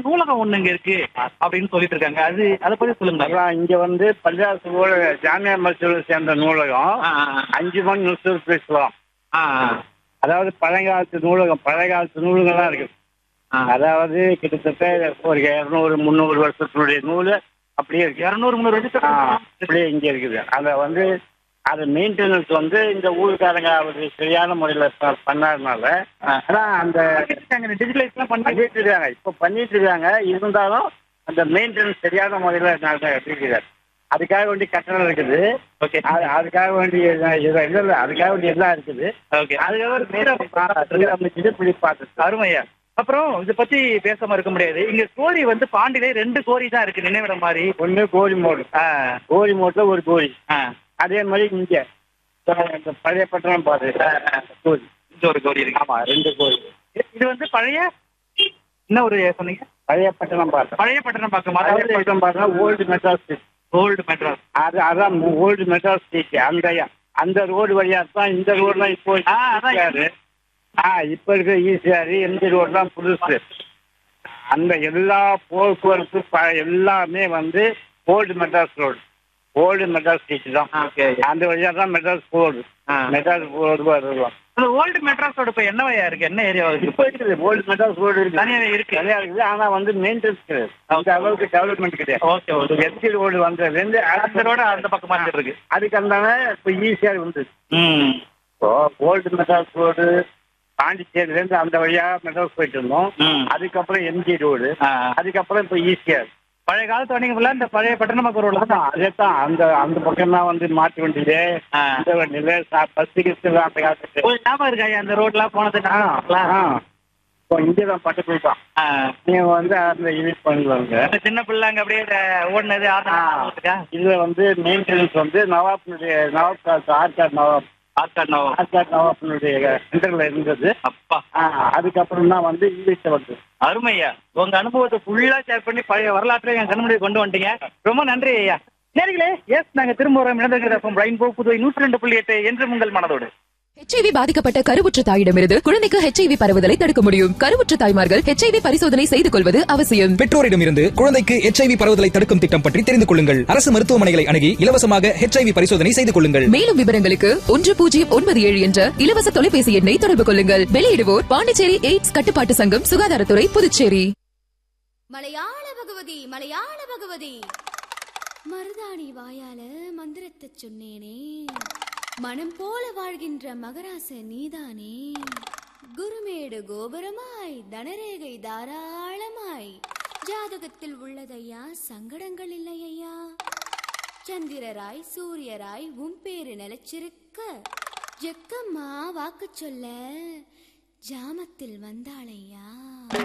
நூலகம் ஒண்ணு இங்க இருக்கு அப்படின்னு சொல்லிட்டு இருக்காங்க அது அதை பத்தி சொல்லுங்க அதான் இங்க வந்து பள்ளியாசு நூலக ஜாமியா மசூலை சேர்ந்த நூலகம் ஆ, ஆ, அஞ்சு மணி நிமிஷம் பேசலாம் ஆ, ஆ, அதாவது பழங்காலத்து நூலகம் பழைய காலத்து நூல்கள்லாம் இருக்கு ஆ. அதாவது கிட்டத்தட்ட ஒரு இரநூறு முந்நூறு வருஷத்தினுடைய நூல் அப்படியே இருக்கு இருநூறு முந்நூறு ஆ, அப்படியே இங்க இருக்குது அதை வந்து அது மெயின்டெனன்ஸ் வந்து இந்த ஊருக்காரங்க அவர் சரியான முறையில் பண்ணாதனால அதான் அந்த டிஜிட்டலைஸ் எல்லாம் பண்ணி பண்ணிட்டு இருக்காங்க இப்போ பண்ணிட்டு இருக்காங்க இருந்தாலும் அந்த மெயின்டெனன்ஸ் சரியான முறையில் இருக்கிறார் அதுக்காக வேண்டி கட்டணம் இருக்குது ஓகே அது- அதுக்காக வேண்டி இது இல்லை இல்லை அதுக்காக வேண்டி எல்லாம் இருக்குது ஓகே அதுக்காக ஒரு மேல அமைச்சது இப்படி பார்த்து அருமையா அப்புறம் இத பத்தி பேசாம இருக்க முடியாது இங்க கோரி வந்து பாண்டியிலே ரெண்டு கோரி தான் இருக்கு நினைவிடம் மாதிரி ஒன்று கோழி மோடு ஆ, கோழி மோட்டில் ஒரு கோழி ஆ, அதே மாதிரி இங்கே இந்த பழைய பட்டணம் பார்த்து கோழி இது ஒரு கோரி இருக்கு ஆமா ரெண்டு கோழி இது வந்து பழைய என்ன ஒரு சொன்னீங்க பழைய பட்டணம் பார்த்தோம் பழைய பட்டணம் பார்க்கும் பழைய அதாவது பட்டணம் பார்த்தா old Madras street old Madras அது அதான் ஓல்டு மெட்ராஸ் ஸ்ட்ரீட் அந்த அந்த ரோடு வழியா தான் இந்த ரோடுலாம் இப்போ ஆ, அதான் ஈசிஆர் ஆ இப்போ இருக்க ஈசிஆர் எந்த ரோடுலாம் புதுசு அந்த எல்லா போக்குவரத்து ப- எல்லாமே வந்து old Madras road old Madras street தான் ஓகே அந்த வழியா தான் மெட்ராஸ் போகுது ஆ. மெட்ராஸ் போகுது வருவோம் அந்த ஓல்டு மெட்ராஸோட இப்ப என்னவையா இருக்கு என்ன ஏரியா இருக்கு இப்போ இருக்குது ஓல்டு மெட்ராஸ் ரோடு இருக்கு தனியாவே இருக்கு தனியா இருக்குது ஆனா வந்து மெயின்டெனன்ஸ் கிடையாது அந்த அளவுக்கு டெவலப்மெண்ட் கிடையாது ஓகே ஓகே எஸ்டி ரோடு வந்ததுலேருந்து அந்த ரோட அந்த பக்கமா இருக்கு அதுக்கு அந்தான இப்போ ஈஸியாக வந்து ம் இப்போ ஓல்டு மெட்ராஸ் ரோடு பாண்டிச்சேரியிலேருந்து அந்த வழியா மெட்ராஸ் போயிட்டு இருந்தோம் ம். அதுக்கப்புறம் எம்ஜி ரோடு ஆ. அதுக்கப்புறம் இப்போ ஈஸியாக பழைய காலத்து வண்டிங்க ஃபுல்லா இந்த பழைய பட்டணம் ரோட்ல தான் அதே தான் அந்த அந்த பக்கம் தான் வந்து மாட்டு வண்டியிலே ஆ. இந்த வண்டியில பஸ் கிஸ்து அந்த காலத்துக்கு ஒரு ஞாபகம் இருக்கா ஐயா அந்த ரோட்லாம் போனது ஆ, ஆ. இப்போ இங்கே தான் பக்கத்துல தான் ஆ. நீங்க வந்து அந்த யூனிட் பண்ணுவாங்க இந்த சின்ன பிள்ளைங்க அப்படியே இந்த ஓடுனது ஆ. ஆடுறதுக்கா இதுல வந்து மெயின்டெனன்ஸ் வந்து நவாப்னுடைய நவாப் காலத்து ஆர்காட் நவாப் ஆர்காட் நோ ஆர்காட் நவாப்னுடைய சென்டர்ல இருந்தது அப்பா ஆ, அதுக்கப்புறம் தான் வந்து இங்கிலீஷ்ல வந்து அருமையா உங்க அனுபவத்தை ஃபுல்லா ஷேர் பண்ணி பழைய வரலாற்றை என் கண் முன்னாடி கொண்டு வந்துட்டீங்க ரொம்ப நன்றி ஐயா நேர்களே எஸ் நாங்க திரும்ப வரோம் இணைந்திருக்கிறோம் ரெயின்போ புதுவை நூற்றி ரெண்டு புள்ளி எட்டு என்று உங்கள் மனதோடு ஹெச்ஐவி பாதிக்கப்பட்ட கருவுற்ற தாயிடமிருந்து குழந்தைக்கு ஹெச்ஐவி பரவுதலை தடுக்க முடியும் கருவுற்ற தாய்மார்கள் ஹெச்ஐவி பரிசோதனை செய்து கொள்வது அவசியம் பெற்றோரிடமிருந்து குழந்தைக்கு எச்ஐவி பரவுதலை தடுக்கும் திட்டம் பற்றி தெரிந்து கொள்ளுங்கள் அரசு மருத்துவமனைகளை அணுகி இலவசமாக எச்ஐவி பரிசோதனை செய்து கொள்ளுங்கள் மேலும் விவரங்களுக்கு ஒன்று பூஜ்ஜியம் ஒன்பது ஏழு என்ற இலவச தொலைபேசி எண்ணை தொடர்பு கொள்ளுங்கள் வெளியிடுவோர் பாண்டிச்சேரி எய்ட்ஸ் கட்டுப்பாட்டு சங்கம் சுகாதாரத்துறை புதுச்சேரி மலையாள பகவதி மலையாள பகவதி மருதாணி வாயால மந்திரத்தை சொன்னேனே மனம் போல வாழ்கின்ற மகராச நீதானே குருமேடு கோபுரமாய் தனரேகை தாராளமாய் ஜாதகத்தில் உள்ளதையா சங்கடங்கள் இல்லையா சந்திரராய் சூரியராய் உன் பேரு நிலைச்சிருக்க ஜெக்கம்மா வாக்கு சொல்ல ஜாமத்தில் வந்தாளையா